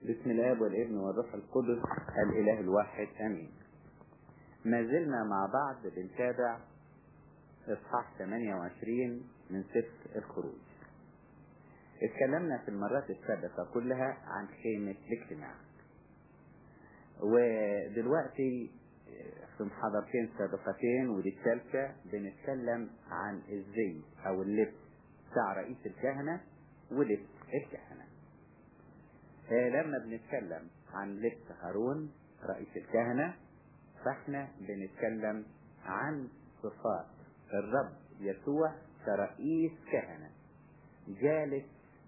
بسم الاب والابن والروح القدس الاله الواحد امين ما زلنا مع بعض بنتابع اصحاح 28 من سفر الخروج اتكلمنا في المرات السابقة كلها عن خيمة الاجتماع ودلوقتي في محاضرتين سابقتين ودي الثالثة بنتكلم عن الزي او اللبس بتاع رئيس الكهنة ولبس الكهنة لما بنتكلم عن لبس هارون رئيس الكهنة فاحنا بنتكلم عن صفات الرب يسوع كرئيس كهنة جالس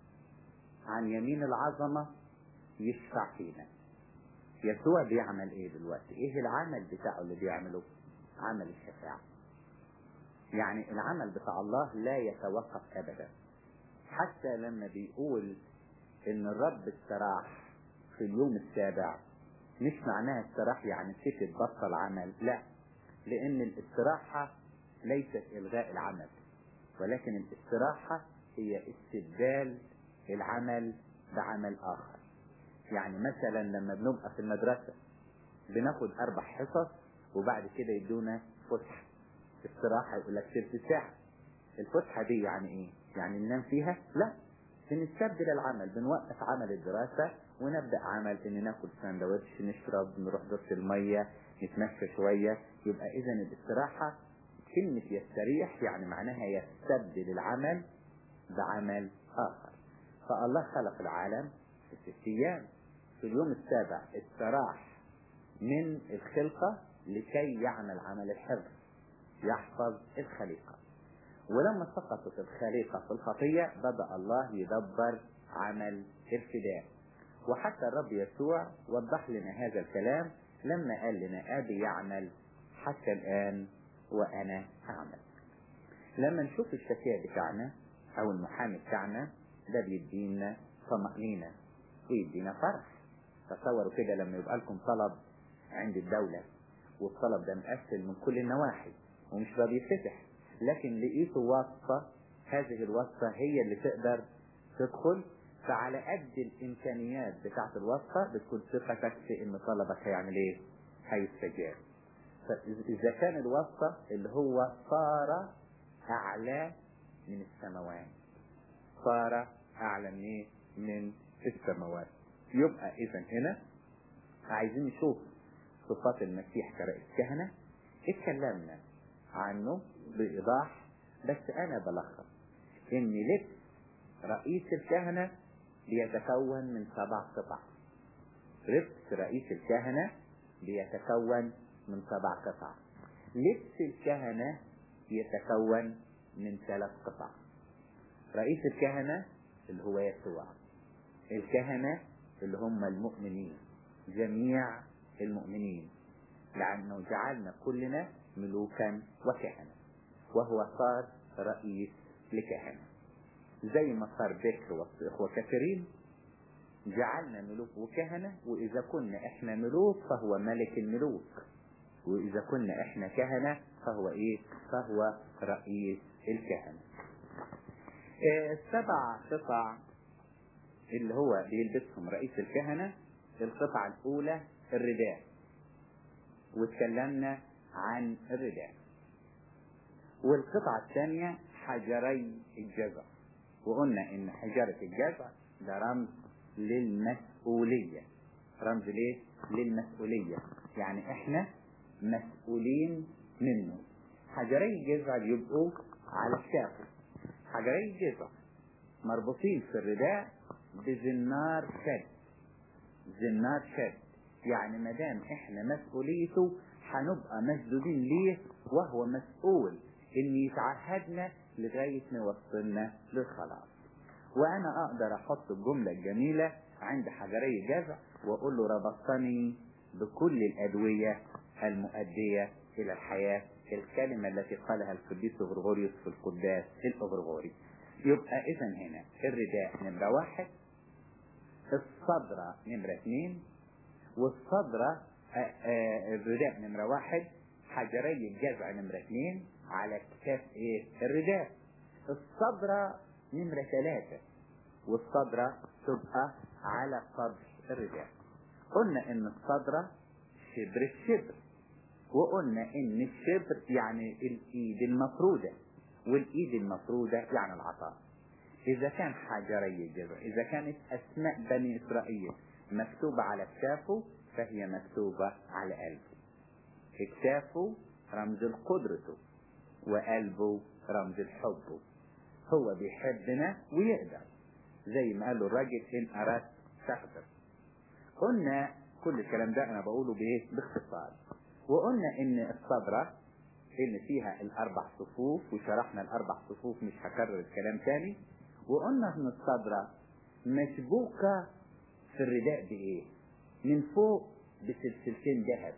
عن يمين العظمة يشفع فينا يسوع بيعمل ايه دلوقتي ايه العمل بتاعه اللي بيعمله عمل الشفاعة يعني العمل بتاع الله لا يتوقف ابدا حتى لما بيقول ان الرب استراح في اليوم السابع مش معناها استراح يعني سكت بطل عمل لا لان الاستراحة ليست الغاء العمل ولكن الاستراحة هي استبدال العمل بعمل اخر يعني مثلا لما بنبقى في المدرسة بناخد اربع حصص وبعد كده يدونا فسحة استراحة يقول لك تلت ساعة الفسحة دي يعني ايه يعني ننام فيها لا بنستبدل العمل بنوقف عمل الدراسة ونبدأ عمل ان ناكل ساندوتش نشرب نروح دورة المية نتمشى شوية يبقى اذا الاستراحة كلمة يستريح يعني معناها يستبدل العمل بعمل اخر فالله خلق العالم في ست ايام في اليوم السابع استراح من الخلقة لكي يعمل عمل الحفظ يحفظ الخليقة ولما سقطت الخليقة في الخطية بدأ الله يدبر عمل الفداء وحتى الرب يسوع وضح لنا هذا الكلام لما قال لنا أبي يعمل حتى الآن وأنا أعمل لما نشوف الشفيع بتاعنا أو المحامي بتاعنا ده بيدينا طمأنينة ويدينا فرح تصوروا كده لما يبقى لكم طلب عند الدولة والطلب ده مقفل من كل النواحي ومش راضي يتفتح لكن لقيتوا واسطة هذه الواسطة هي اللي تقدر تدخل فعلى قد الإمكانيات بتاعت الواسطة بتكون ثقتك في إن طلبك هيعمل إيه؟ هيستجاب. فإذا كان الواسطة اللي هو صار أعلى من السماوات. صار أعلى من إيه؟ من السماوات. يبقى إذا هنا عايزين نشوف صفات المسيح كرئيس كهنة اتكلمنا عنه بإيضاح بس أنا بلخص إن لبس رئيس الكهنة بيتكون من سبع قطع لبس رئيس الكهنة بيتكون من سبع قطع لبس الكهنة يتكون من ثلاث قطع رئيس الكهنة اللي هو يسوع الكهنة اللي هم المؤمنين جميع المؤمنين لأنه جعلنا كلنا ملوكا وكهنة وهو صار رئيس لكهنة زي ما صار بكر وإخوة كثيرين جعلنا ملوك وكهنة وإذا كنا إحنا ملوك فهو ملك الملوك وإذا كنا إحنا كهنة فهو إيه فهو رئيس الكهنة السبع قطع اللي هو بيلبسهم رئيس الكهنة القطعة الأولى الرداء واتكلمنا عن الرداء والقطعة الثانية حجري الجزع وقلنا ان حجرة الجزع ده رمز للمسؤولية رمز ليه للمسؤولية يعني احنا مسؤولين منه حجري الجزع يبقوا على الشافة حجري الجزع مربوطين في الرداء بزنار شد زنار شد يعني ما دام احنا مسؤوليته هنبقى مسدودين ليه وهو مسؤول ان يتعهدنا لغاية ما يوصلنا للخلاص وانا اقدر احط الجملة الجميلة عند حجري الجزع واقول له ربطتني بكل الادوية المؤدية الى الحياة الكلمة التي قالها القديس غرغوريوس في القداس الاغرغوري يبقى اذا هنا الرداء نمرة واحد الصدرة نمرة اثنين والصدرة الرداء نمرة واحد حجري الجزع نمرة اثنين على كتاف ايه الرداء الصدرة نمرة ثلاثة والصدرة تبقى على قدر الرداء قلنا ان الصدرة شبر الشبر وقلنا ان الشبر يعني الايد المفرودة والايد المفرودة يعني العطاء اذا كان حجري الجبر اذا كانت اسماء بني اسرائيل مكتوبة على كتافه فهي مكتوبة على قلبه كتافه رمز لقدرته وقلبه رمز لحبه هو بيحبنا ويقدر زي ما قال له الراجل ان اردت تقدر قلنا كل الكلام ده انا بقوله بايه باختصار وقلنا ان الصدرة ان فيها الاربع صفوف وشرحنا الاربع صفوف مش هكرر الكلام تاني وقلنا ان الصدرة مشبوكة في الرداء بايه من فوق بسلسلتين ذهب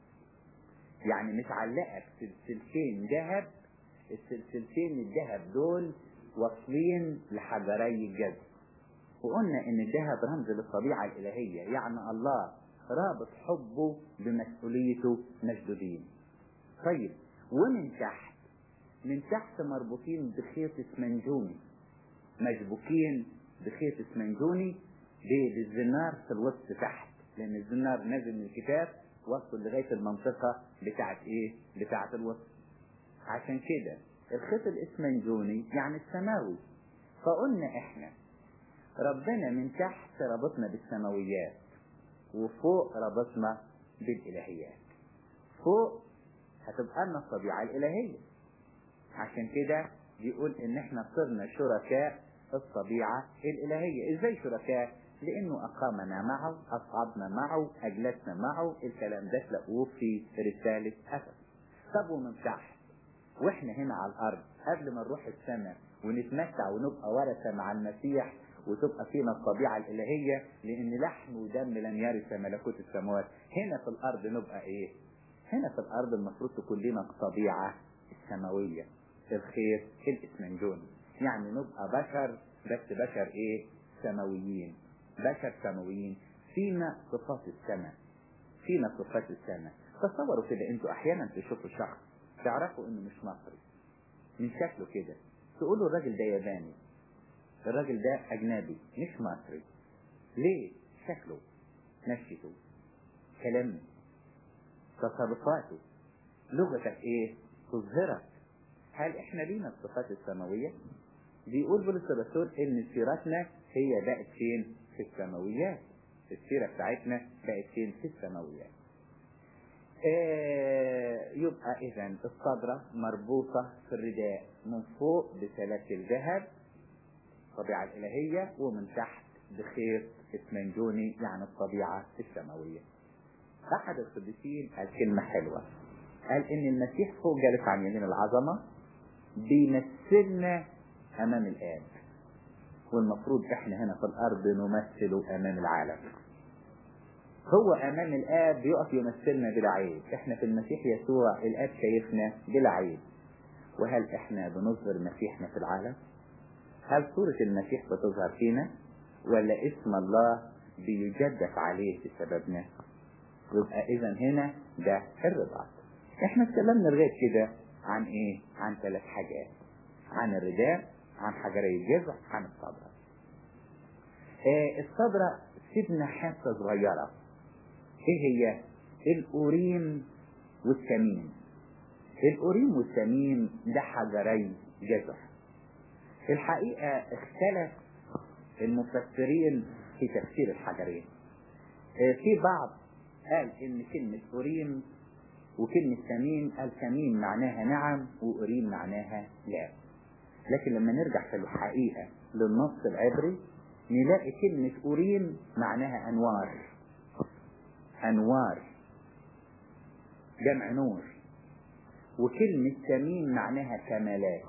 يعني متعلقة بسلسلتين ذهب السلسلتين الذهب دول واصلين لحجري الجذب وقلنا ان الذهب رمز للطبيعة الالهية يعني الله رابط حبه بمسؤوليته مشدودين طيب ومن تحت من تحت مربوطين بخيط اسمنجوني مشبوكين بخيط اسمنجوني بالزنار في الوسط تحت لان الزنار نازل من الكتاب وصل لغاية المنطقة بتاعت ايه بتاعت الوسط عشان كده الخيط الاسمنجوني يعني السماوي فقلنا احنا ربنا من تحت ربطنا بالسماويات وفوق ربطنا بالالهيات فوق هتبقى لنا الطبيعة الالهية عشان كده بيقول ان احنا صرنا شركاء الطبيعة الالهية ازاي شركاء لانه اقامنا معه اصعدنا معه اجلسنا معه الكلام ده تلاقوه في رسالة افس طب ومن تحت واحنا هنا على الارض قبل ما نروح السماء ونتمتع ونبقى ورثة مع المسيح وتبقى فينا الطبيعة الالهية لان لحم ودم لن يرث ملكوت السماوات هنا في الارض نبقى ايه هنا في الارض المفروض تكون لنا الطبيعة السماوية الخير الاسمنجوني يعني نبقى بشر بس بشر ايه سماويين بشر سماويين فينا صفات السماء فينا صفات السماء تصوروا كده انتوا احيانا تشوفوا شخص تعرفوا انه مش مصري من شكله كده تقولوا الراجل ده ياباني الراجل ده اجنبي مش مصري ليه شكله مشيته كلامه تصرفاته لغتك ايه تظهرك هل احنا لينا الصفات السماوية بيقول بولس الرسول ان سيرتنا هي بقت فين في السماويات السيرة بتاعتنا بقت فين في السماويات آه يبقى اذا الصدرة مربوطة في الرداء من فوق بسلاسل ذهب الطبيعة الالهية ومن تحت بخيط اسمنجوني يعني الطبيعة السماوية احد القديسين قال كلمة حلوة قال ان المسيح فوق جالس عن يمين العظمة بيمثلنا امام الاب والمفروض احنا هنا في الارض نمثل امام العالم هو امام الاب يقف يمثلنا بلا عيب احنا في المسيح يسوع الاب شايفنا بلا عيب وهل احنا بنظهر مسيحنا في العالم هل صورة المسيح بتظهر فينا ولا اسم الله بيجدف عليه بسببنا يبقى اذا هنا ده الرباط احنا اتكلمنا لغايه كده عن ايه عن ثلاث حاجات عن الرداء عن حجري الجذع عن الصدرة آه الصدرة سيبنا حته صغيره ايه هي الأوريم والتميم الأوريم والتميم ده حجري جزع الحقيقة اختلف المفسرين في تفسير الحجرين في بعض قال ان كلمة أوريم وكلمة تميم قال تميم معناها نعم وأوريم معناها لا لكن لما نرجع في الحقيقة للنص العبري نلاقي كلمة أوريم معناها أنوار أنوار جمع نور وكلمة تميم معناها كمالات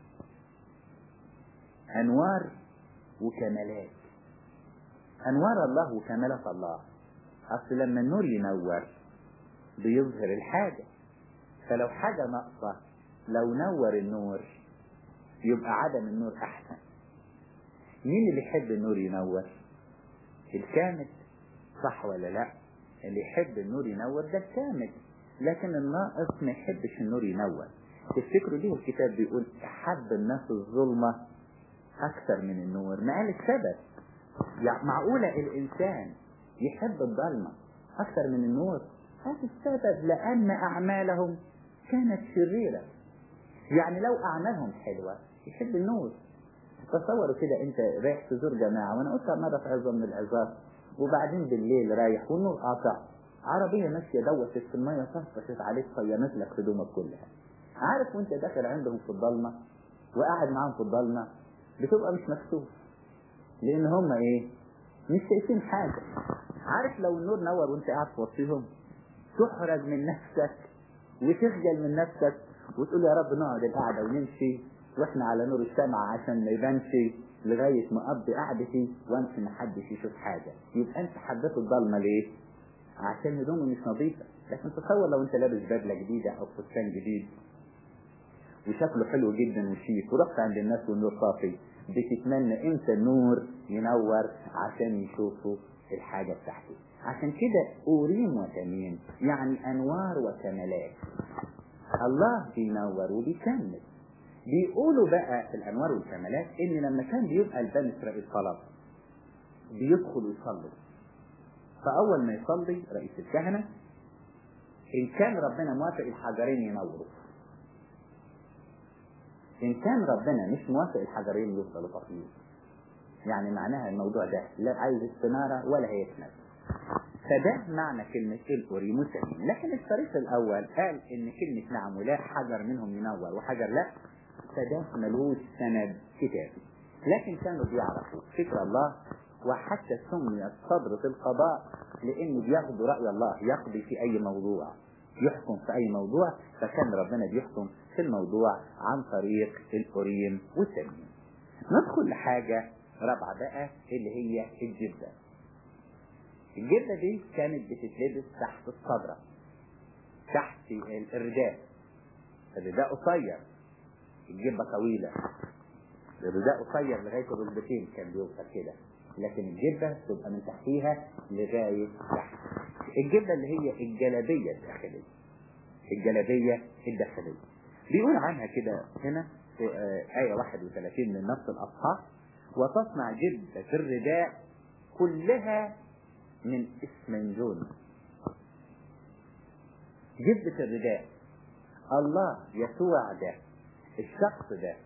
أنوار وكمالات أنوار الله وكمالات الله أصل لما النور ينور بيظهر الحاجة فلو حاجة ناقصة لو نور النور يبقى عدم النور أحسن مين اللي يحب النور ينور الكامل صح ولا لا اللي يحب النور ينور ده الكامل لكن الناقص ما يحبش النور ينور تفتكروا ليه الكتاب بيقول حب الناس الظلمة أكثر من النور ما قال السبب يعني معقولة الإنسان يحب الظلمة أكثر من النور هذا السبب لأن أعمالهم كانت شريرة يعني لو أعمالهم حلوة يحب النور تصوروا كده أنت رايح تزور جماعة وأنا قلتها مرة في عظة من العظات وبعدين بالليل رايح والنور قاطع عربية ماشية دوت في المية طفشت عليك صينت لك هدومك كلها عارف وانت داخل عندهم في الضلمة وقاعد معاهم في الضلمة بتبقى مش مكسوف لان هم ايه مش شايفين حاجة عارف لو النور نور وانت قاعد في وسطهم تحرج من نفسك وتخجل من نفسك وتقول يا رب نقعد القعدة ونمشي واحنا على نور الشمعة عشان ما يبانش لغاية ما اقضي قعدتي وامشي محدش يشوف حاجة يبقى انت حبيت الضلمة ليه؟ عشان هدومه مش نظيفة لكن تصور لو انت لابس بدلة جديدة او فستان جديد وشكله حلو جدا وشيك ورحت عند الناس والنور صافي بتتمنى امتى النور ينور عشان يشوفوا الحاجة بتاعته عشان كده أوريم وتميم يعني أنوار وكمالات الله بينور وبيكمل بيقولوا بقى في الأنوار والكمالات إن لما كان بيبقى البني إسرائيل طلب بيدخل يصلي فأول ما يصلي رئيس الكهنة إن كان ربنا موافق الحجرين ينوروا إن كان ربنا مش موافق الحجرين يفضلوا طافيين يعني معناها الموضوع ده لا عايز استنارة ولا هيكمل فده معنى كلمة الأوريم والتميم لكن الطريق الأول قال إن كلمة نعم ولا حجر منهم ينور وحجر لا فده ملوش سند كتابي لكن كانوا بيعرفوا فكر الله وحتى سميت صدرة القضاء لأنه بياخدوا رأي الله يقضي في أي موضوع يحكم في أي موضوع فكان ربنا بيحكم في الموضوع عن طريق الأوريم والتميم ندخل لحاجة رابعة بقى اللي هي الجبة الجبة دي كانت بتتلبس تحت الصدرة تحت الرداء الرداء قصير الجبة طويلة الرداء قصير لغاية الركبتين كان بيوصل كده لكن الجبة تبقى من تحتيها لغاية تحت الجبة اللي هي الجلابية الداخلية الجلابية الداخلية بيقول عنها كده هنا في آية 31 من نفس الأصحاح وتصنع جبة الرداء كلها من اسمنجون جبة الرداء الله يسوع ده الشخص ده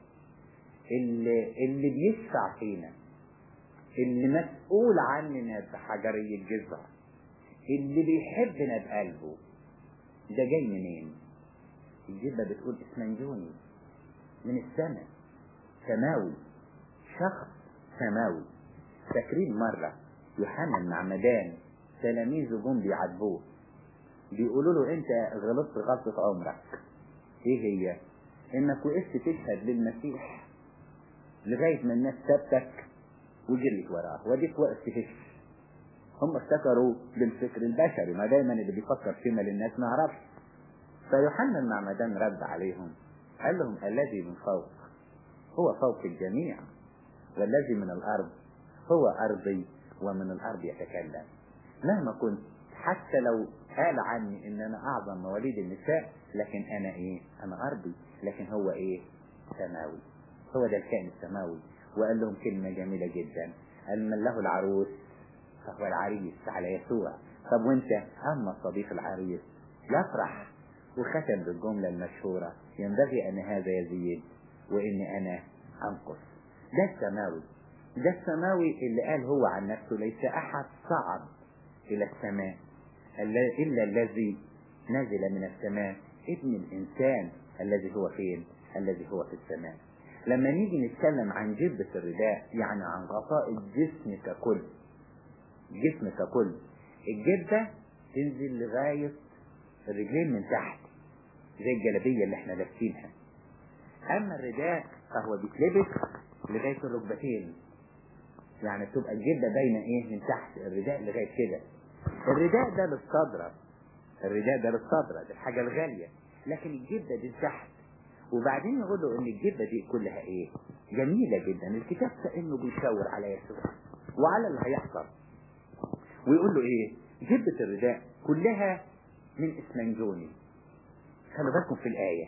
اللي, اللي بيشفع فينا اللي مسؤول عننا بحجري الجزع اللي بيحبنا بقلبه ده جاي منين الجبة بتقول اسمنجوني من السماء سماوي شخص سماوي فاكرين مرة يوحنا المعمدان تلاميذه جم بيعاتبوه بيقولوا له انت غلطت غلطة عمرك ايه هي انك وقفت تشهد للمسيح لغاية ما الناس سابتك وجريت وراه وديك وقفت تشهد هم افتكروا بالفكر البشري ما دايما اللي بيفكر فيما للناس ما يعرفش فيوحنا المعمدان رد عليهم قال لهم الذي من فوق هو فوق الجميع والذي من الارض هو ارضي ومن الارض يتكلم مهما كنت حتى لو قال عني ان انا اعظم مواليد النساء لكن انا ايه انا ارضي لكن هو ايه سماوي هو ده الكائن السماوي وقال لهم كلمة جميلة جدا قال من له العروس فهو العريس على يسوع طب وانت اما صديق العريس يفرح وختم بالجملة المشهورة ينبغي ان هذا يزيد وان انا انقص ده السماوي ده السماوي اللي قال هو عن نفسه ليس احد صعد الى السماء الا الذي نزل من السماء ابن الانسان الذي هو فين الذي هو في السماء لما نيجي نتكلم عن جبة الرداء يعني عن غطاء الجسم ككل الجسم ككل الجبة تنزل لغاية الرجلين من تحت زي الجلابية اللي احنا لابسينها اما الرداء فهو بيتلبس لغاية الركبتين يعني بتبقى الجبة باينة ايه من تحت الرداء لغاية كده الرداء ده للصدرة الرداء ده للصدرة دي الحاجة الغالية لكن الجبة دي تحت وبعدين يقول له ان الجبة دي كلها ايه جميلة جدا الكتاب كأنه بيشاور على يسوع وعلى اللي هيحصل ويقول له ايه جبة الرداء كلها من اسمنجوني خلوا بالكم في الآية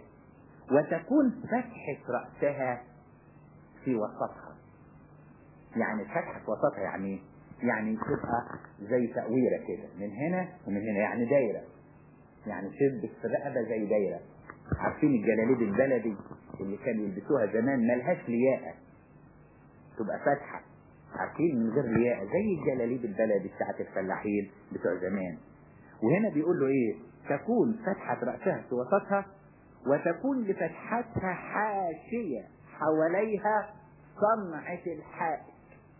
وتكون فتحة رأسها في وسطها يعني فتحة في وسطها يعني يعني تبقى زي تأويرة كده من هنا ومن هنا يعني دايرة يعني تلبس في الرقبة زي دايرة عارفين الجلاليب البلدي اللي كانوا يلبسوها زمان ملهاش لياقة تبقى فاتحة عارفين من غير لياقة زي الجلاليب البلدي بتاعت الفلاحين بتوع زمان وهنا بيقول له ايه تكون فتحة رأسها في وسطها وتكون لفتحتها حاشية حواليها صنعة الحائط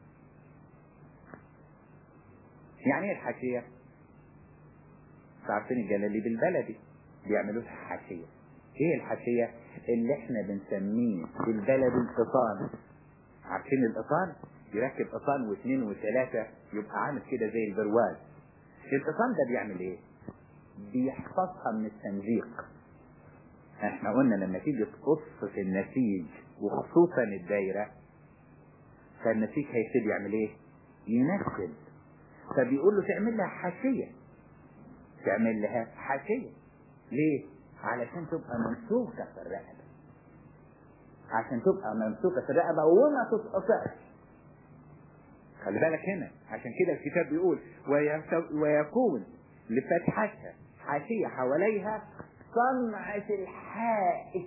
يعني ايه الحاشية عارفين الجلاليب البلدي بيعملوا لها حاشية ايه الحاشية اللي احنا بنسميه بالبلدي القطان عارفين القطان يركب قطان واثنين وثلاثة يبقى عامل كده زي البرواز القطان ده بيعمل ايه بيحفظها من التمزيق احنا قلنا لما تيجي تقص في النسيج وخصوصا الدايرة فالنسيج هيبتدي يعمل ايه ينسل فبيقول له تعمل لها حاشية تعمل لها حاشية ليه علشان تبقى ممسوكة في الرقبة عشان تبقى ممسوكة في الرقبة وما تتقطعش خلي بالك هنا عشان كده الكتاب بيقول ويكون لفتحتها حاشية حواليها صنعة الحائط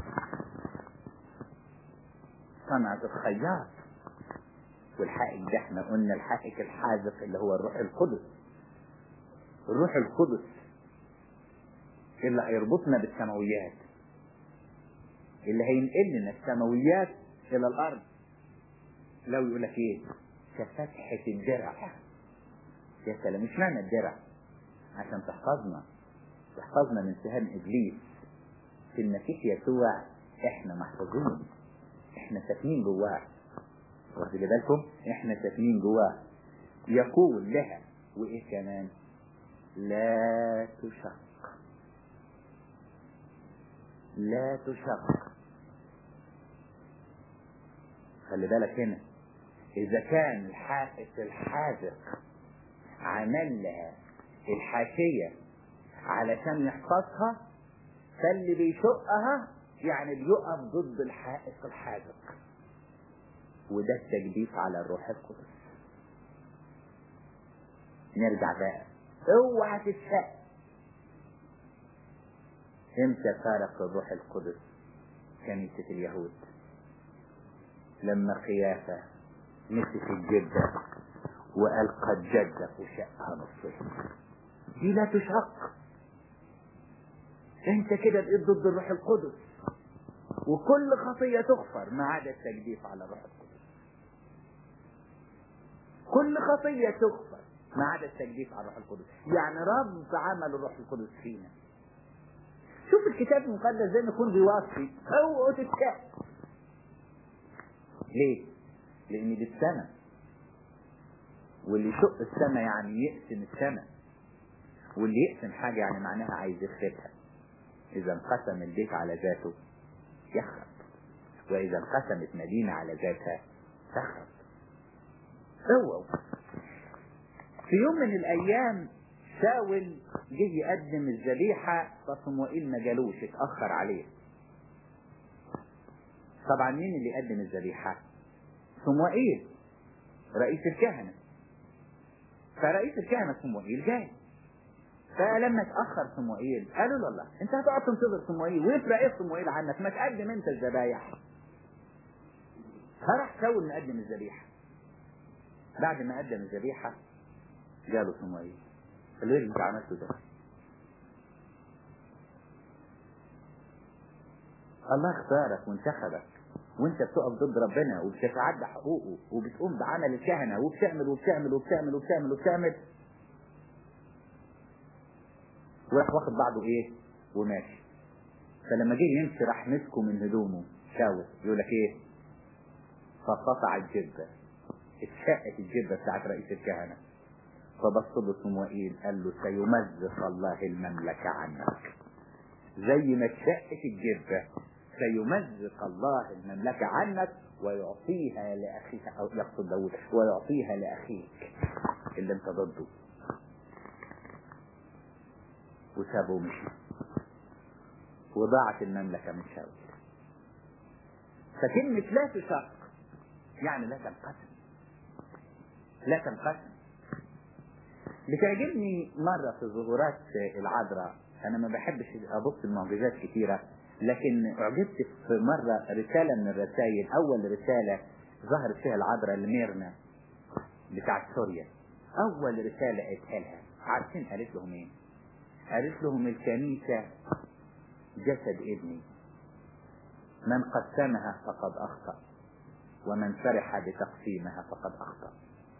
صنعة الخياط والحائط ده احنا قلنا الحائط الحاذق اللي هو الروح القدس الروح القدس اللي هيربطنا بالسماويات اللي هينقل لنا السماويات الى الارض لو يقول لك ايه كفتحة الدرع يا سلام مش معنى الدرع عشان تحفظنا تحفظنا من سهام ابليس في المسيح يسوع احنا محفوظين احنا ساكنين جواه واخد بالكم احنا ساكنين جواه يقول لها وايه كمان لا تشق لا تشق خلي بالك هنا اذا كان الحائط الحاذق عمل لها الحاشية علشان يحفظها فاللي بيشقها يعني بيقف ضد الحائط الحاذق وده التجديف على الروح القدس نرجع بقى اوعى تتشق امتى فارق الروح القدس كنيسة اليهود لما قيافة مسك الجدة وقال قد جدك وشقها نصين دي لا تشق انت كده بقيت ضد الروح القدس وكل خطية تغفر ما عدا التجديف على الروح القدس كل خطية تغفر ما عدا التجديف على الروح القدس يعني رد عمل الروح القدس فينا شوف الكتاب المقدس زي ما يكون بيوصي اوعوا تتشق ليه؟ لان دي السماء واللي يشق السماء يعني يقسم السماء واللي يقسم حاجة يعني معناها عايز يخربها إذا انقسم البيت على ذاته يخرب وإذا انقسمت مدينة على ذاتها تخرب اوعوا في يوم من الأيام شاول جه يقدم الذبيحة فصموئيل ما جالوش اتأخر عليه طبعا مين اللي يقدم الذبيحة صموئيل رئيس الكهنة فرئيس الكهنة صموئيل جاي فلما اتأخر صموئيل قالوا له الله انت هتقعد تنتظر صموئيل ويفرق ايه صموئيل عنك ما تقدم انت الذبايح فراح شاول مقدم الذبيحة بعد ما قدم الذبيحة جاله صموئيل قال له ايه اللي انت عملته ده الله اختارك وانتخبك وانت بتقف ضد ربنا وبتتعدى حقوقه وبتقوم بعمل الكهنة وبتعمل وبتعمل وبتعمل وبتعمل وبتعمل وراح واخد بعضه ايه وماشي فلما جه يمشي راح مسكه من هدومه شاور يقول لك ايه فقطع الجبة اتشقت الجبة بتاعت رئيس الكهنة فبص له صموئيل قال له سيمزق الله المملكة عنك زي ما اتشقت الجبة سيمزق الله المملكة عنك ويعطيها لأخيك أو يقصد داود ويعطيها لأخيك اللي انت ضده وسابه ومشي وضاعت المملكة من شاول فكلمة لا تشق يعني لا تنقسم لا تنقسم بتعجبني مرة في ظهورات العذراء أنا ما بحبش أبص المعجزات كتيرة لكن أعجبت في مرة رسالة من الرسائل أول رسالة ظهرت فيها العذراء لميرنا بتاعت سوريا أول رسالة قالتها لها عارفين قالت لهم إيه؟ قالت لهم الكنيسة جسد ابني من قسمها فقد أخطأ ومن فرح بتقسيمها فقد أخطأ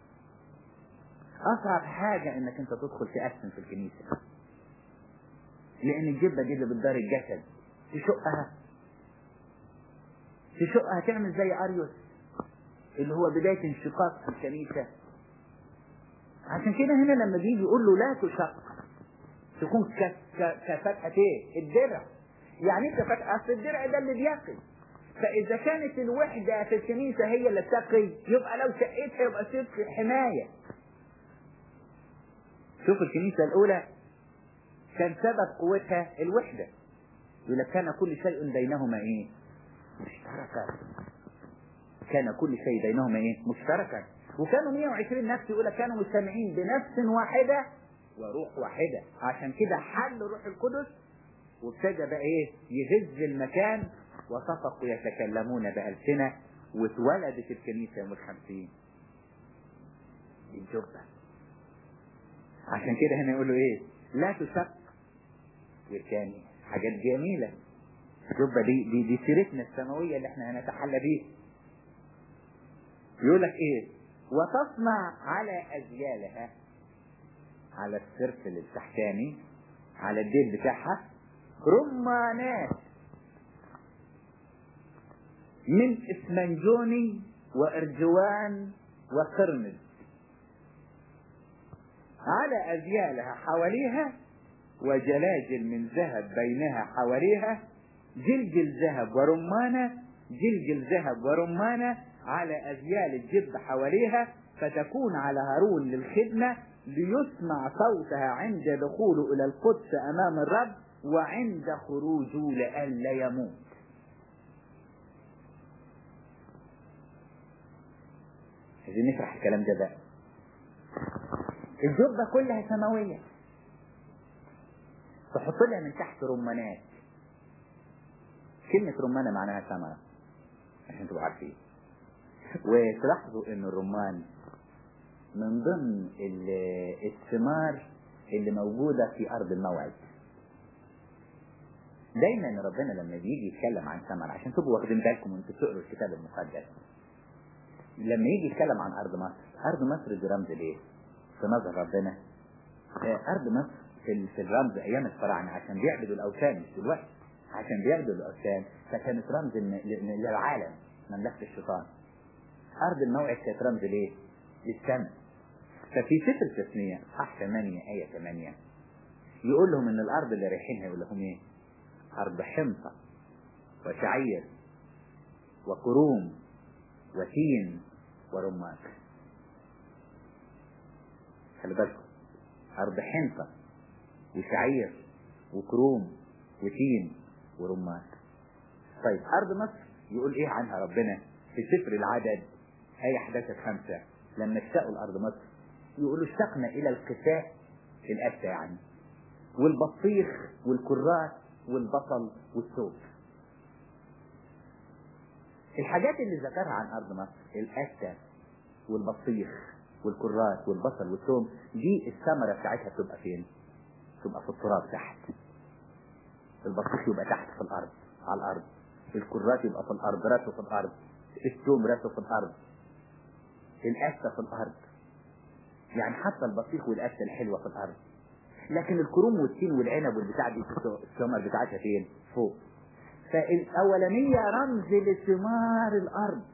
أصعب حاجة إنك أنت تدخل تقسم في الكنيسة لأن الجبة دي اللي بتدار الجسد تشقها تشقها تعمل زي أريوس اللي هو بداية انشقاق في الكنيسة عشان كده هنا لما بيجي يقول له لا تشق تكون كفتحة ايه؟ الدرع يعني انت فتح اصل الدرع ده اللي بيقي فاذا كانت الوحدة في الكنيسة هي اللي تقي يبقى لو شقيتها يبقى صدق حماية شوف الكنيسة الاولى كان سبب قوتها الوحدة يقول لك كان كل شيء بينهما ايه مشتركا كان كل شيء بينهما ايه مشتركا وكانوا 120 نفس يقول لك كانوا مجتمعين بنفس واحدة وروح واحدة عشان كده حل روح القدس وابتدى بقى ايه يهز المكان وصفقوا يتكلمون بألسنة واتولدت الكنيسة يوم الخمسين الجبة عشان كده هنا يقولوا ايه لا تشق والتاني حاجات جميلة الجبة دي دي دي سيرتنا السماوية اللي احنا هنتحلى بيها يقول لك ايه وتصنع على أزيالها على السرفل التحتاني على الديل بتاعها رمانات من اسمنجوني وارجوان وقرمز على أزيالها حواليها وجلاجل من ذهب بينها حواليها جلجل ذهب ورمانة جلجل ذهب ورمانة على أزيال الجب حواليها فتكون على هارون للخدمة ليسمع صوتها عند دخوله إلى القدس أمام الرب وعند خروجه لئلا يموت عايزين نشرح الكلام ده بقى الجبة كلها سماوية تحط لها من تحت رمانات كلمة رمانة معناها ثمرة عشان تبقوا عارفين وتلاحظوا ان الرمان من ضمن الثمار اللي موجودة في أرض الموعد دايما ربنا لما بيجي يتكلم عن ثمر عشان تبقوا واخدين بالكم وانتوا بتقروا الكتاب المقدس لما يجي يتكلم عن أرض مصر أرض مصر دي رمز لإيه؟ في نظر ربنا أرض مصر في, في الرمز أيام الفراعنة عشان بيعبدوا الأوثان مش دلوقتي عشان بيعبدوا الأوثان فكانت رمز للعالم مملكة الشيطان أرض الموعد كانت رمز ليه؟ للسماء ففي سفر التثنية صح 8 آية 8 يقول لهم إن الأرض اللي رايحينها يقول لهم إيه؟ أرض حمصة وشعير وكروم وتين ورمان خلي بالكم أرض حنطة وشعير وكروم وتين ورمان طيب أرض مصر يقول إيه عنها ربنا في سفر العدد آية 11 خمسة لما اشتاقوا الأرض مصر يقولوا اشتقنا إلى القساء الأسى يعني والبطيخ والكرات والبصل والثوم الحاجات اللي ذكرها عن أرض مصر الأسى والبطيخ والكرات والبصل والثوم دي الثمرة بتاعتها بتبقى فين؟ تبقى في التراب تحت البطيخ يبقى تحت في الأرض على الأرض الكرات يبقى في الأرض راسه في الأرض الثوم راسه في الأرض الأسى في الأرض يعني حتى البطيخ والأسى الحلوة في الأرض لكن الكروم والتين والعنب والبتاع دي الثمر بتاعتها فين؟ فوق فالأولانية رمز لثمار الأرض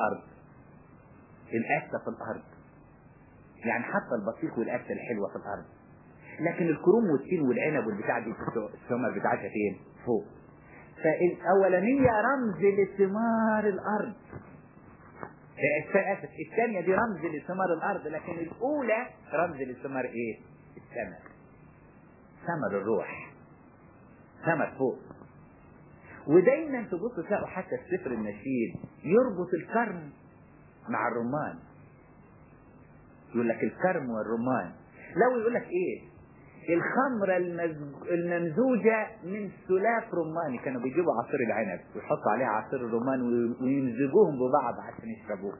الارض القاسه في الارض يعني حتى البطيخ والقاسه الحلوه في الارض لكن الكروم والتين والعنب والبتاع دي الثمر بتاعتها فين فوق فالاولانيه رمز لثمار الارض اسف الثانيه دي رمز لثمار الارض لكن الاولى رمز لثمار ايه الثمر ثمر الروح ثمر فوق ودايما تبص تلاقوا حتى السفر النشيد يربط الكرم مع الرمان يقول لك الكرم والرمان لو يقول لك ايه الخمرة المزج... الممزوجة من سلاف رماني كانوا بيجيبوا عصير العنب ويحطوا عليها عصير الرمان ويمزجوهم ببعض عشان يشربوهم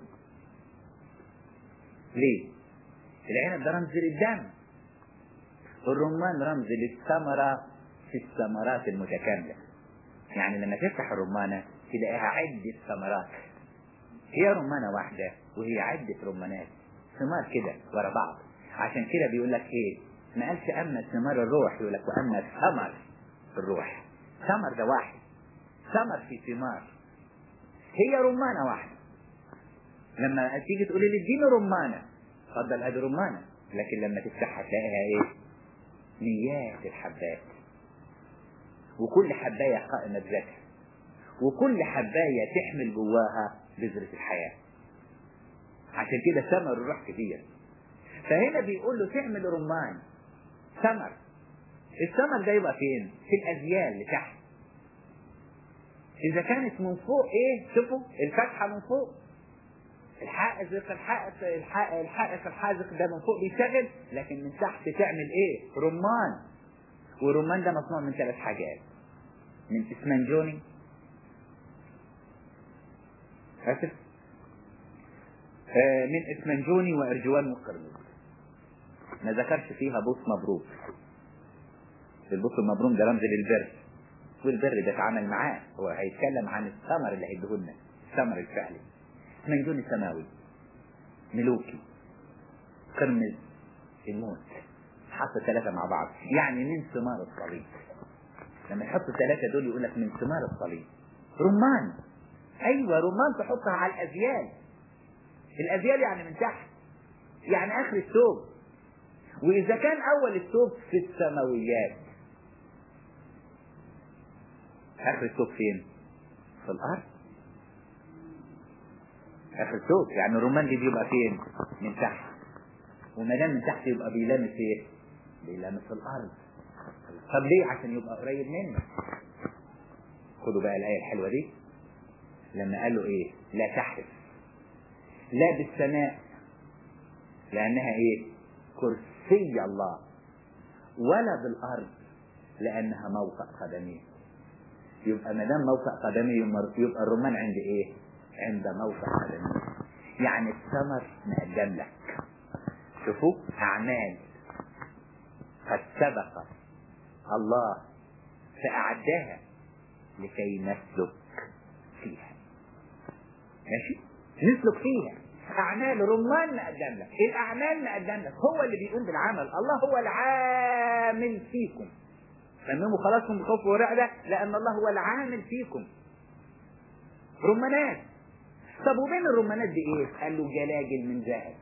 ليه العنب ده رمز للدم الرمان رمز للثمرة في الثمرات المتكاملة يعني لما تفتح الرمانة تلاقيها عدة ثمرات هي رمانة واحدة وهي عدة رمانات ثمار كده ورا بعض عشان كده بيقول لك ايه ما قالش اما ثمار الروح يقول لك واما ثمر الروح ثمر ده واحد ثمر في ثمار هي رمانة واحدة لما تيجي تقولي لي اديني رمانة اتفضل ادي رمانة لكن لما تفتحها تلاقيها ايه ميات الحبات وكل حباية قائمة بذاتها وكل حباية تحمل جواها بذرة الحياة عشان كده ثمر الروح كتير فهنا بيقول له تعمل رمان ثمر الثمر ده يبقى فين في الازيال اللي تحت اذا كانت من فوق ايه شوفوا الفتحه من فوق الحائز الحائز الحائز الحازق ده من فوق بيشتغل لكن من تحت تعمل ايه رمان والرمان ده مصنوع من ثلاث حاجات من اسمنجوني اسف آه من اسمنجوني وارجوان وقرمز ما ذكرش فيها بوس مبروك البوس المبروم ده رمز للبر والبر ده اتعامل معاه هو هيتكلم عن الثمر اللي هيديهولنا الثمر الفعلي اسمنجوني سماوي ملوكي قرمز الموت حط ثلاثة مع بعض يعني من ثمار الصليب لما يحط ثلاثة دول يقول لك من ثمار الصليب رمان ايوه رمان تحطها على الازيال الازيال يعني من تحت يعني اخر الثوب واذا كان اول الثوب في السماويات اخر الثوب فين في الارض اخر الثوب يعني الرمان دي بيبقى فين من تحت وما دام من تحت يبقى بيلامس ايه بيلامس الارض طب ليه عشان يبقى قريب منك خدوا بقى الايه الحلوه دي لما قال له ايه لا تحرف لا بالسماء لانها ايه كرسي الله ولا بالارض لانها موقع قدميه يبقى ما دام موقع قدمي يبقى الرمان عند ايه عند موقع قدمي يعني الثمر مقدم لك شوفوا اعمال قد سبق الله فاعدها لكي نسلك فيها ماشي نسلك فيها اعمال رمان مقدم لك الاعمال مقدم لك هو اللي بيقوم بالعمل الله هو العامل فيكم تمموا خلاصكم بخوف ورعدة لان الله هو العامل فيكم رمانات طب وبين الرمانات دي ايه قال له جلاجل من ذهب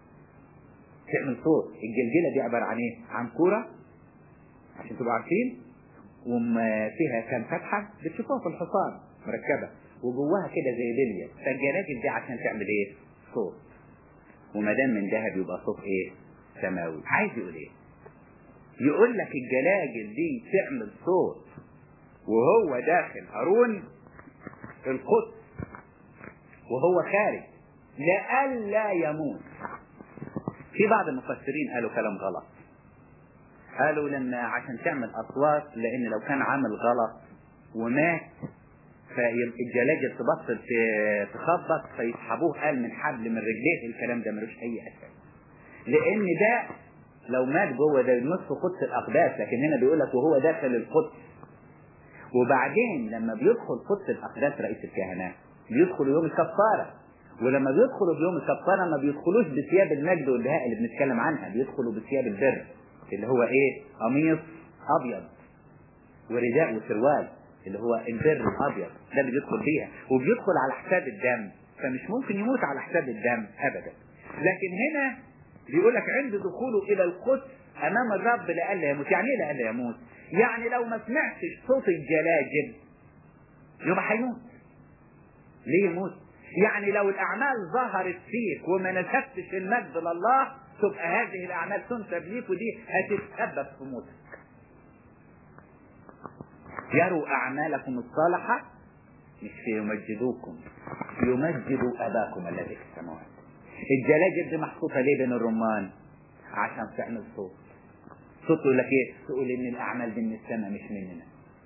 تعمل صوت الجلجله دي عباره عن ايه عن كوره عشان تبقوا عارفين وما فيها كام فتحه بتشوفوها في الحصان مركبه وجواها كده زي بليه فالجلاجل دي عشان تعمل ايه صوت وما دام من ذهب يبقى صوت ايه سماوي عايز يقول ايه يقول لك الجلاجل دي تعمل صوت وهو داخل هارون القدس وهو خارج لئلا يموت في بعض المفسرين قالوا كلام غلط قالوا لان عشان تعمل اصوات لان لو كان عامل غلط ومات فالجلاجل تبطل تخبط فيسحبوه قال من حبل من رجليه الكلام ده ملوش اي اساس لان ده لو مات جوه ده نصف قدس الاقداس لكن هنا بيقول لك وهو داخل القدس وبعدين لما بيدخل قدس الاقداس رئيس الكهنه بيدخل يوم الكفاره ولما بيدخلوا بيوم الكفاره ما بيدخلوش بثياب المجد والبهاء اللي بنتكلم عنها بيدخلوا بثياب البر اللي هو ايه قميص ابيض ورداء وسروال اللي هو البر الابيض ده اللي بيدخل بيها وبيدخل على حساب الدم فمش ممكن يموت على حساب الدم ابدا لكن هنا بيقول لك عند دخوله الى القدس امام الرب لئلا يموت يعني ايه لئلا يموت يعني لو ما سمعتش صوت الجلاجل يبقى هيموت ليه يموت يعني لو الاعمال ظهرت فيك وما نسبتش المجد لله تبقى هذه الاعمال تنسب ليك ودي هتتسبب في موتك يروا اعمالكم الصالحه مش في يمجدوكم يمجدوا اباكم الذي في السماوات الجلاجل دي محطوطه ليه بين الرمان عشان تعمل صوت صوت يقول لك ايه تقول ان الاعمال دي من السماء مش مننا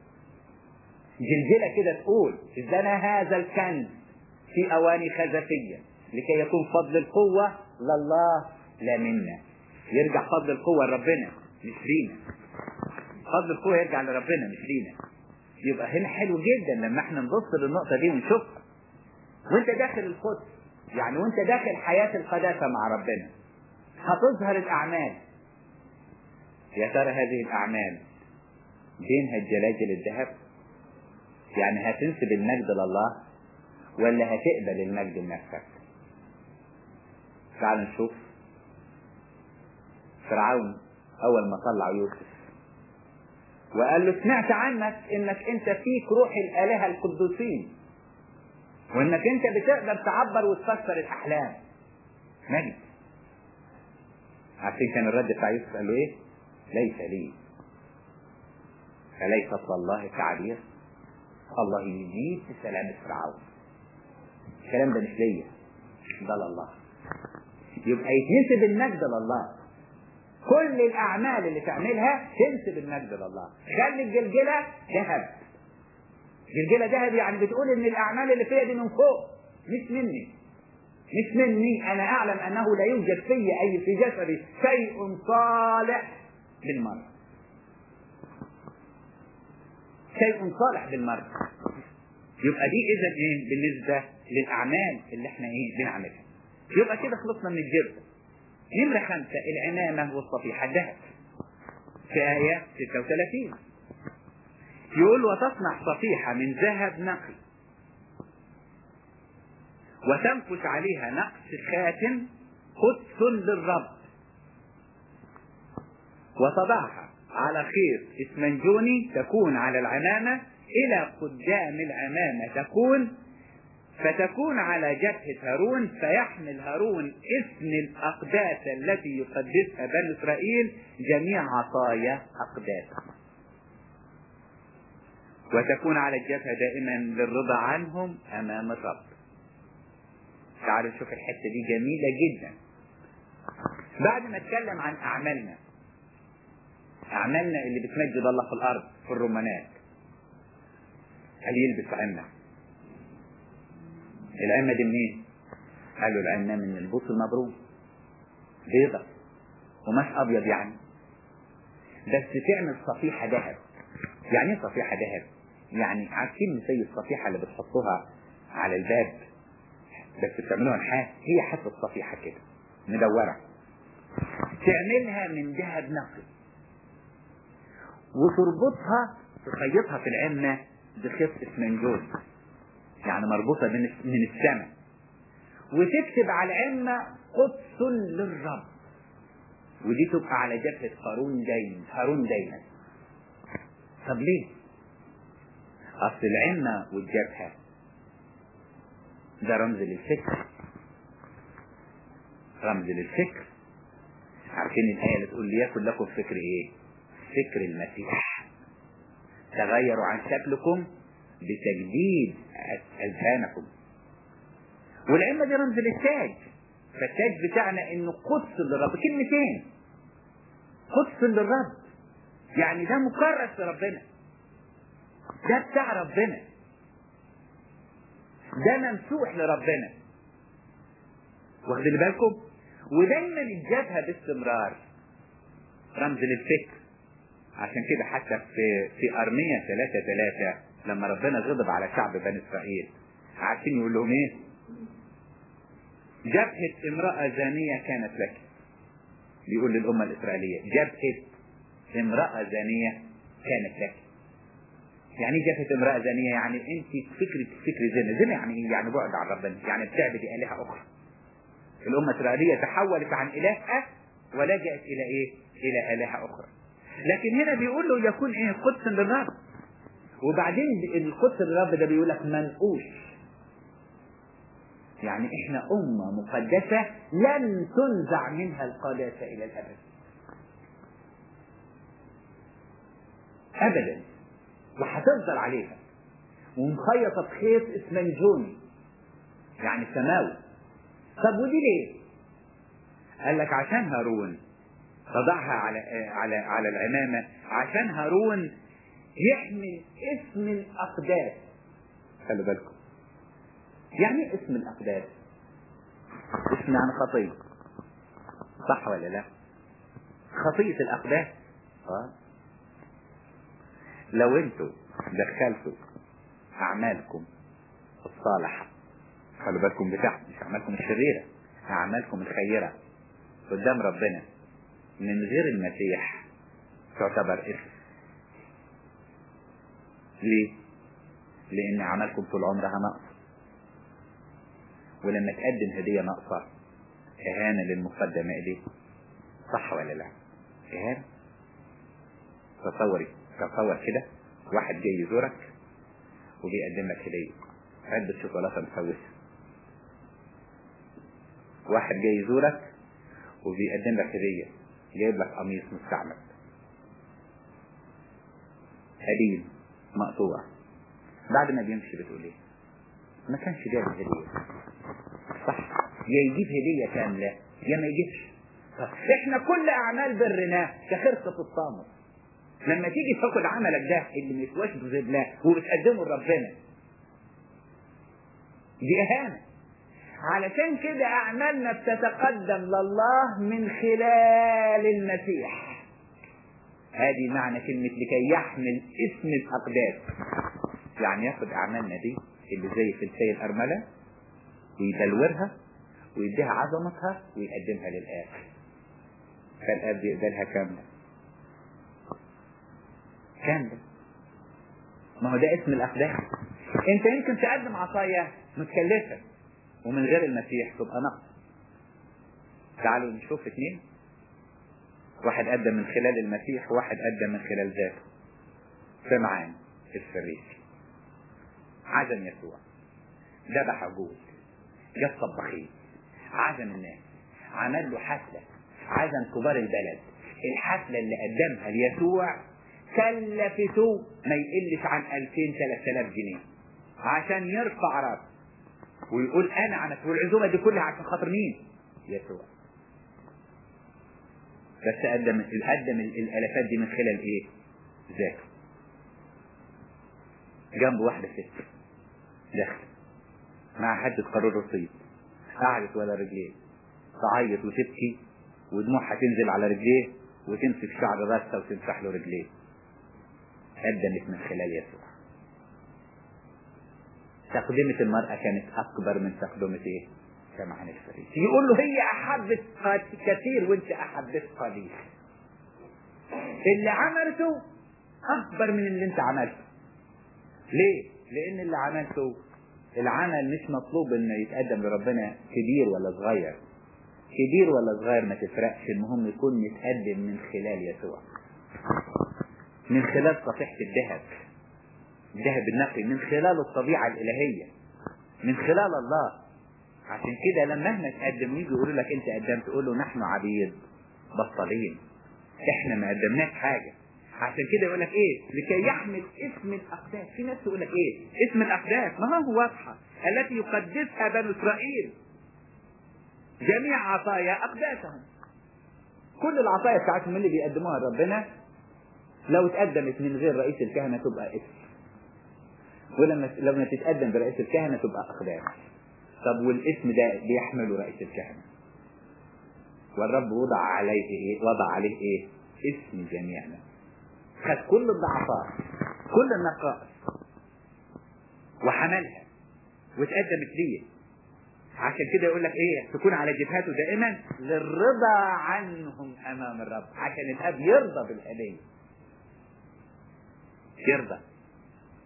جلجله كده تقول زنى هذا الكنز في اواني خزفيه لكي يكون فضل القوه لله لا منا يرجع فضل القوه لربنا مش لينا فضل القوه يرجع لربنا مش لينا يبقى هنا حلو جدا لما احنا نبص للنقطه دي ونشوفها وانت داخل القدس يعني وانت داخل حياه القداسه مع ربنا هتظهر الاعمال يا ترى هذه الاعمال بينها الجلاجل الذهب يعني هتنسب المجد لله ولا هتقبل المجد لنفسك تعال نشوف فرعون اول ما طلع يوسف وقال له سمعت عنك انك انت فيك روح الالهه القدوسين وانك انت بتقدر تعبر وتفسر الاحلام مجد عارفين كان الرد بتاع يوسف قال له ايه ليس لي فليس الله تعبير الله يجيب بسلامة فرعون الكلام ده مش ليا ده لله يبقى يتنسب المجد لله كل الاعمال اللي تعملها تنسب المجد لله خلي الجلجله ذهب جلجله ذهب يعني بتقول ان الاعمال اللي فيها دي من فوق مش مني مش مني انا اعلم انه لا يوجد في اي في جسدي شيء صالح بالمرة شيء صالح بالمرة يبقى دي اذا ايه بالنسبة للاعمال اللي احنا ايه بنعملها يبقى كده خلصنا من الجرد نمرة خمسة العمامة والصفيحة الذهب في آية 36 يقول وتصنع صفيحة من ذهب نقي وتنقش عليها نقش خاتم قدس للرب وتضعها على خيط اسمنجوني تكون على العمامة إلى قدام العمامة تكون فتكون على جبهة هارون فيحمل هارون اسم الأقداس التي يقدسها بنو إسرائيل جميع عطايا أقداسهم وتكون على الجبهة دائما للرضا عنهم أمام الرب تعالوا نشوف الحتة دي جميلة جدا بعد ما اتكلم عن أعمالنا أعمالنا اللي بتمجد الله في الأرض في الرومانات هل يلبس عمة العمة دي منين قالوا العمة من البوص المبروم بيضة ومش أبيض يعني بس تعمل صفيحة ذهب يعني ايه صفيحة ذهب يعني عارفين زي الصفيحة اللي بتحطوها على الباب بس بتعملوها نحاس هي حتى صفيحة كده مدورة تعملها من ذهب نقي وتربطها تخيطها في العمة بخيط اسمنجون يعني مربوطة من من السماء وتكتب على العمة قدس للرب ودي تبقى على جبهة هارون دايما هارون دايما طب ليه؟ أصل العمة والجبهة ده رمز للفكر رمز للفكر عارفين الآية اللي تقول ليكن لكم فكر إيه؟ فكر المسيح تغيروا عن شكلكم بتجديد أذهانكم والعلم دي رمز للتاج فالتاج بتاعنا انه قدس للرب كلمتين قدس للرب يعني ده مكرس لربنا ده بتاع ربنا ده ممسوح لربنا واخدين بالكم ودايما الجبهه باستمرار رمز للفكر عشان كده حتى في في ارميا 3 3 لما ربنا غضب على شعب بني اسرائيل عارفين يقول لهم ايه؟ جبهة امرأة زانية كانت لك بيقول للأمة الإسرائيلية جبهة امرأة زانية كانت لك يعني ايه جافت امرأة زانية يعني انت فكرة فكر زنا زنا يعني ايه يعني بعد عن ربنا يعني بتعبدي آلهة أخرى الأمة الإسرائيلية تحولت عن إلهها ولجأت إلى إيه؟ إلى آلهة أخرى لكن هنا بيقول له يكون إيه قدس للرب وبعدين القدس للرب ده بيقول لك منقوش يعني احنا أمة مقدسة لن تنزع منها القداسة إلى الأبد أبدا وهتفضل عليها ومخيطة بخيط اسمنجوني يعني سماوي طب ودي ليه؟ قال لك عشان هارون تضعها على على على العمامة عشان هارون يحمل اسم الأقداس خلي بالكم يعني ايه اسم الأقداس اسم يعني خطية صح ولا لا خطية الأقداس اه لو انتوا دخلتوا أعمالكم الصالحة خلوا بالكم بتاعت مش أعمالكم الشريرة أعمالكم الخيرة قدام ربنا من غير المسيح تعتبر إثم ليه؟ لأن أعمالكم طول عمرها نقص ولما تقدم هدية ناقصة إهانة للمقدمة إليه صح ولا لا؟ إهانة تصوري تصور كده واحد جاي يزورك وبيقدم لك هدية علبة شوكولاتة مسوسة واحد جاي يزورك وبيقدم لك هدية جايب لك قميص مستعمل قديم مقطوع بعد ما بيمشي بتقول ايه ما كانش جايب هدية صح يا يجيب هدية كاملة يا ما يجيبش طب احنا كل اعمال برنا كخرقة الصامت لما تيجي تاخد عملك ده اللي ما يسواش بذبلاه وبتقدمه لربنا دي اهانه علشان كده اعمالنا بتتقدم لله من خلال المسيح هذه معنى كلمة لكي يحمل اسم الأقداس يعني ياخد أعمالنا دي اللي زي فلسية الأرملة ويبلورها ويديها عظمتها ويقدمها للآب فالآب بيقبلها كاملة كاملة ما هو ده اسم الأقداس انت يمكن تقدم عصاية متكلفة ومن غير المسيح تبقى نقص تعالوا نشوف اثنين واحد قدم من خلال المسيح وواحد قدم من خلال ذاته سمعان الفريسي عزم يسوع ذبح عجول جاب طباخين عزم الناس عمل له حفلة عزم كبار البلد الحفلة اللي قدمها ليسوع كلفته ما يقلش عن 2000 3000 جنيه عشان يرفع راسه ويقول انا عملت والعزومه دي كلها عشان خاطر مين؟ يسوع. بس قدم قدم الالافات دي من خلال ايه؟ ذاته. جنبه واحده ست دخل مع حد قرار رصيد قعدت ولا رجليه تعيط وتبكي ودموعها تنزل على رجليه وتمسك شعر راسها وتمسح له رجليه قدمت من خلال يسوع تقدمة المرأة كانت أكبر من تقدمة إيه؟ سمعان الفريسي يقول له هي أحبت كثير وأنت أحبت قليل اللي عملته أكبر من اللي أنت عملته ليه؟ لأن اللي عملته العمل مش مطلوب إنه يتقدم لربنا كبير ولا صغير كبير ولا صغير ما تفرقش المهم يكون متقدم من خلال يسوع من خلال صفيحة الذهب الذهب النقي من خلال الطبيعة الإلهية من خلال الله عشان كده لما احنا تقدم يجي يقولوا لك انت قدمت تقول له نحن عبيد بطلين احنا ما قدمناش حاجة عشان كده يقول لك ايه لكي يحمل اسم الاقداس في ناس تقول لك ايه اسم الاقداس ما هو واضحة التي يقدسها بنو اسرائيل جميع عطايا اقداسهم كل العطايا بتاعتهم اللي بيقدموها لربنا لو اتقدمت من غير رئيس الكهنة تبقى اسم ولما لما تتقدم برئيس الكهنة تبقى أقدام طب والاسم ده بيحمله رئيس الكهنة والرب وضع عليه ايه وضع عليه ايه اسم جميعنا خد كل الضعفات كل النقائص وحملها واتقدمت ليه عشان كده يقول لك ايه تكون على جبهته دائما للرضا عنهم امام الرب عشان الاب يرضى بالهديه يرضى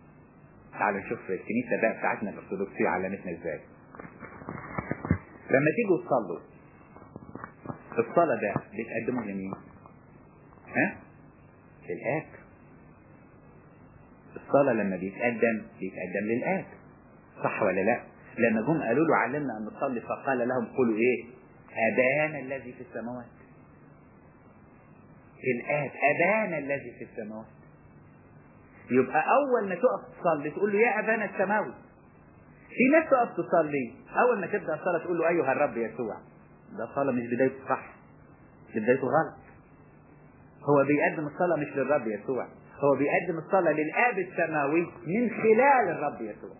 تعالوا نشوف الكنيسة بقى بتاعتنا الأرثوذكسية علمتنا ازاي لما تيجوا تصلوا الصلاة ده بتقدموا لمين؟ ها؟ للآب الصلاة لما بيتقدم بيتقدم للآب صح ولا لا؟ لما جم قالوا له علمنا أن نصلي فقال لهم قولوا إيه؟ أبانا الذي في السماوات الآب أبانا الذي في السماوات يبقى أول ما تقف تصلي تقول له يا أبانا السماوي في ناس تقف تصلي أول ما تبدأ الصلاة تقول له أيها الرب يسوع ده صلاة مش بدايته صح بدايته غلط هو بيقدم الصلاة مش للرب يسوع هو بيقدم الصلاة للآب السماوي من خلال الرب يسوع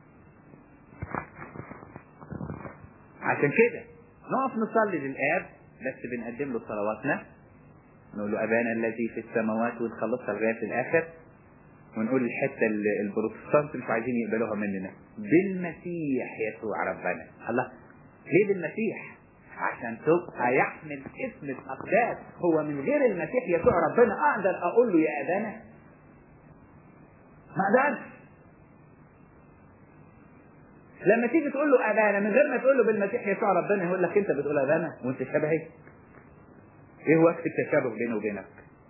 عشان كده نقف نصلي للآب بس بنقدم له صلواتنا نقول له أبانا الذي في السماوات ونخلصها لغاية الآخر ونقول الحتة اللي البروتستانت مش عايزين يقبلوها مننا بالمسيح يسوع ربنا الله ليه بالمسيح عشان تبقى يحمل اسم الأقداس هو من غير المسيح يسوع ربنا أقدر أقول له يا أبانا ما أقدرش لما تيجي تقول له أبانا من غير ما تقول له بالمسيح يسوع ربنا يقول لك أنت بتقول أبانا وأنت شبهي إيه وقت التشابه بيني وبينك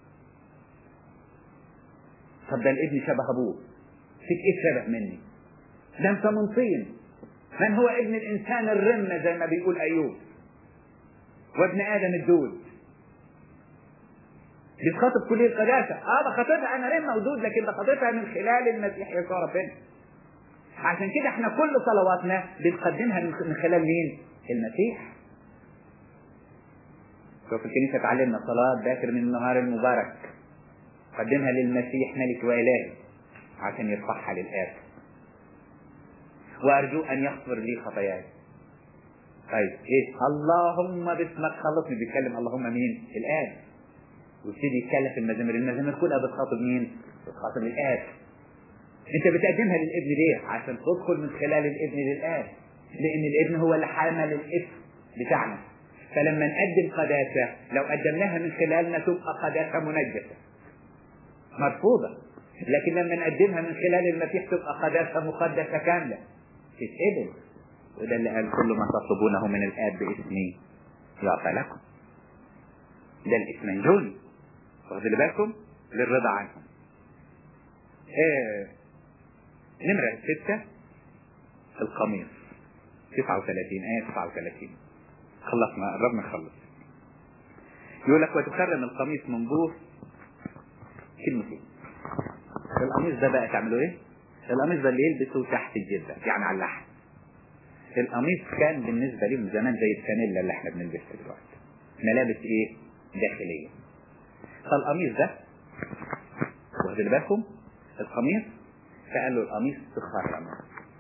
طب ده الابن شبه أبوه فيك إيه شبه مني ده أنت من طين من هو ابن الإنسان الرمة زي ما بيقول أيوب وابن آدم الدود بتخاطب كل القداسة اه بخاطبها انا رمة ودود لكن بخاطبها من خلال المسيح يسوع ربنا عشان كده احنا كل صلواتنا بنقدمها من خلال مين المسيح شوف الكنيسة تعلمنا صلاة باكر من النهار المبارك قدمها للمسيح ملك وإلهي عشان يرفعها للآب وأرجو أن يغفر لي خطاياي طيب ايه اللهم باسمك خلصني بيتكلم اللهم مين الاب ويبتدي يتكلم في المزامير المزامير كلها بتخاطب مين بتخاطب الاب انت بتقدمها للابن ليه عشان تدخل من خلال الابن للاب لان الابن هو اللي حمل الاسم بتاعنا فلما نقدم قداسة لو قدمناها من خلالنا تبقى قداسة منجسة مرفوضة لكن لما نقدمها من خلال المسيح تبقى قداسة مقدسة كاملة تتقبل وده اللي قال كل ما تطلبونه من الآب باسمي يعطى لكم ده الاسمنجوني واخدوا بالكم للرضا عنهم آه نمرة ستة القميص 39 آية 39 خلصنا قربنا نخلص يقول لك وتكرم القميص من بوه كلمتين القميص ده بقى تعملوا ايه؟ القميص ده اللي يلبسه تحت الجبة يعني على اللحم القميص كان بالنسبة لهم زمان زي الفانيلا اللي احنا بنلبسها دلوقتي ملابس ايه داخلية فالقميص ده واخد بالكم القميص فقال له القميص تخرمه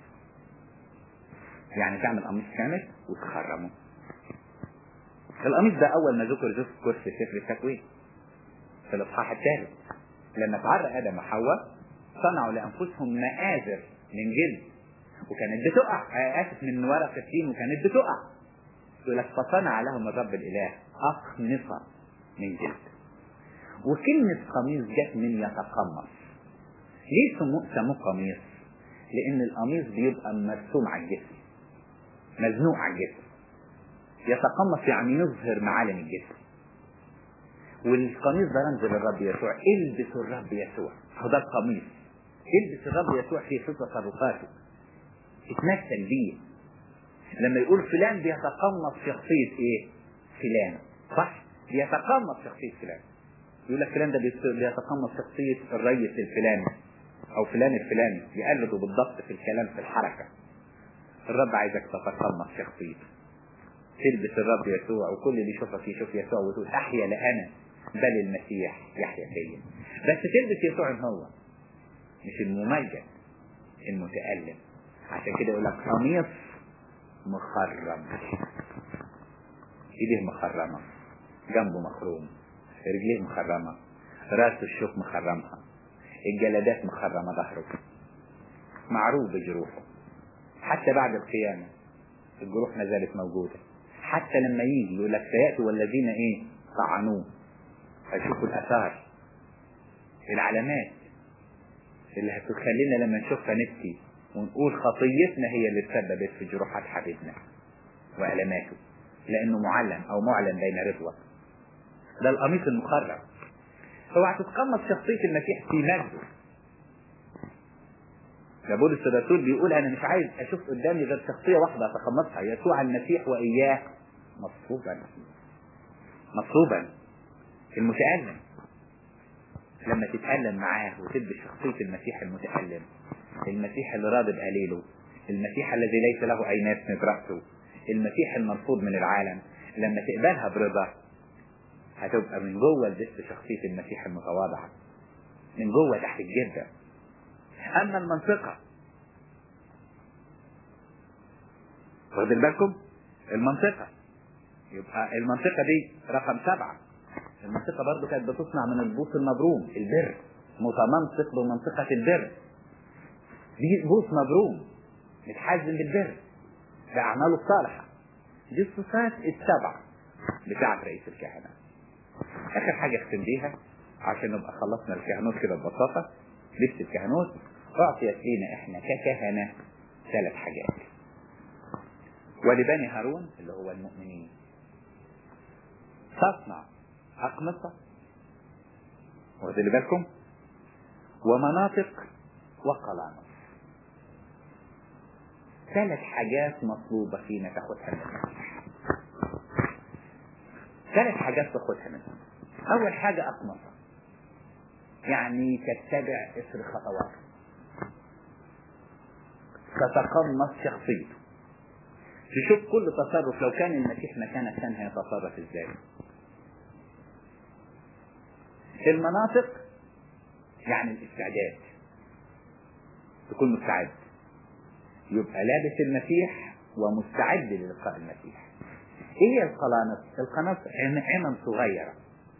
يعني تعمل قميص كامل وتخرمه القميص ده اول ما ذكر ذكر في سفر التكوين في الاصحاح الثالث لما تعرى ادم وحواء صنعوا لانفسهم مآزر من جلد وكانت بتقع اسف من ورق التين وكانت بتقع يقول لك فصنع لهم الرب الاله اقمصه من جلد وكلمة قميص جت من يتقمص ليه سموه سموه قميص؟ لأن القميص بيبقى مرسوم على الجسم مزنوق على الجسم يتقمص يعني يظهر معالم الجسم والقميص ده رمز للرب يسوع البسوا الرب يسوع هو ده القميص البس الرب يسوع في في تصرفاته اتمثل بيه لما يقول فلان بيتقمص شخصية ايه فلان صح بيتقمص شخصية فلان يقول لك فلان ده بيتقمص شخصية الريس الفلاني او فلان الفلاني يقلده بالضبط في الكلام في الحركة الرب عايزك تتقمص شخصيته تلبس الرب يسوع وكل اللي يشوفك يشوف يسوع وتقول احيا لانا بل المسيح يحيا فيا بس تلبس يسوع هو مش الممجد المتألم عشان كده يقول لك قميص مخرم ايديه مخرمة جنبه مخروم رجليه مخرمة راسه الشوك مخرمها الجلدات مخرمة ظهره معروف بجروحه حتى بعد القيامة الجروح ما زالت موجودة حتى لما يجي يقول لك سيأتي والذين ايه طعنوه هيشوفوا الآثار العلامات اللي هتخلينا لما نشوفها نبكي ونقول خطيتنا هي اللي تسببت في جروحات حبيبنا وألماته لأنه معلم أو معلن بين رضوة ده القميص المخرج اوعى تتقمص شخصية المسيح في مجده ده بولس الرسول بيقول أنا مش عايز أشوف قدامي غير شخصية واحدة أتقمصها يسوع المسيح وإياه مصلوبا مصلوبا المتألم لما تتألم معاه وتلبس شخصية المسيح المتألم المسيح اللي راضي بقليله المسيح الذي ليس له عينات ندرسه المسيح المرفوض من العالم لما تقبلها برضا هتبقى من جوه لبست شخصية المسيح المتواضعة من جوه تحت الجبة أما المنطقة واخدين بالكم المنطقة يبقى المنطقة دي رقم سبعة المنطقة برضو كانت بتصنع من البوص المبروم البر متمنطق بمنطقة البر دي بوص مبروم متحزن بالبر بأعماله الصالحة دي الصفات السبع بتاعة رئيس الكهنة آخر حاجة اختم بيها عشان نبقى خلصنا الكهنوت كده ببساطة لبس الكهنوت أعطيت لينا إحنا ككهنة ثلاث حاجات ولبني هارون اللي هو المؤمنين تصنع أقمصة واخدين بالكم ومناطق وقلانص ثلاث حاجات مطلوبة فينا تاخدها من المسيح ثلاث حاجات تاخدها منه أول حاجة أقمصة يعني تتبع إثر خطواته تتقمص شخصيته تشوف كل تصرف لو كان المسيح مكانك كان هيتصرف ازاي المناطق يعني الاستعداد تكون مستعد يبقى لابس المسيح ومستعد للقاء المسيح ايه هي القناص القناص عمم صغيرة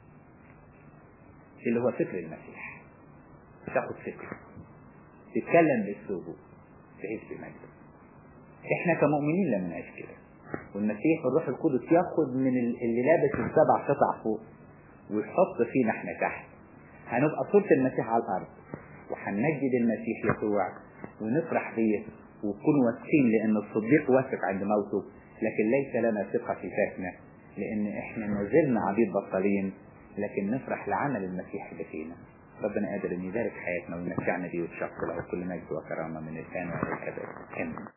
اللي هو فكر المسيح تاخد فكره تتكلم باسلوبه تعيش بمجده احنا كمؤمنين لما نعيش كده والمسيح الروح القدس ياخد من اللي لابس السبع قطع فوق ويحط فينا احنا تحت هنبقى صورة المسيح على الارض وهنمجد المسيح يسوع ونفرح بيه ونكون واثقين لان الصديق واثق عند موته لكن ليس لنا ثقة في فاتنا لان احنا ما زلنا عبيد بطالين لكن نفرح لعمل المسيح اللي فينا ربنا قادر ان يبارك حياتنا ويمتعنا بيه وتشكر له كل مجد وكرامة من الآن وإلى الأبد آمين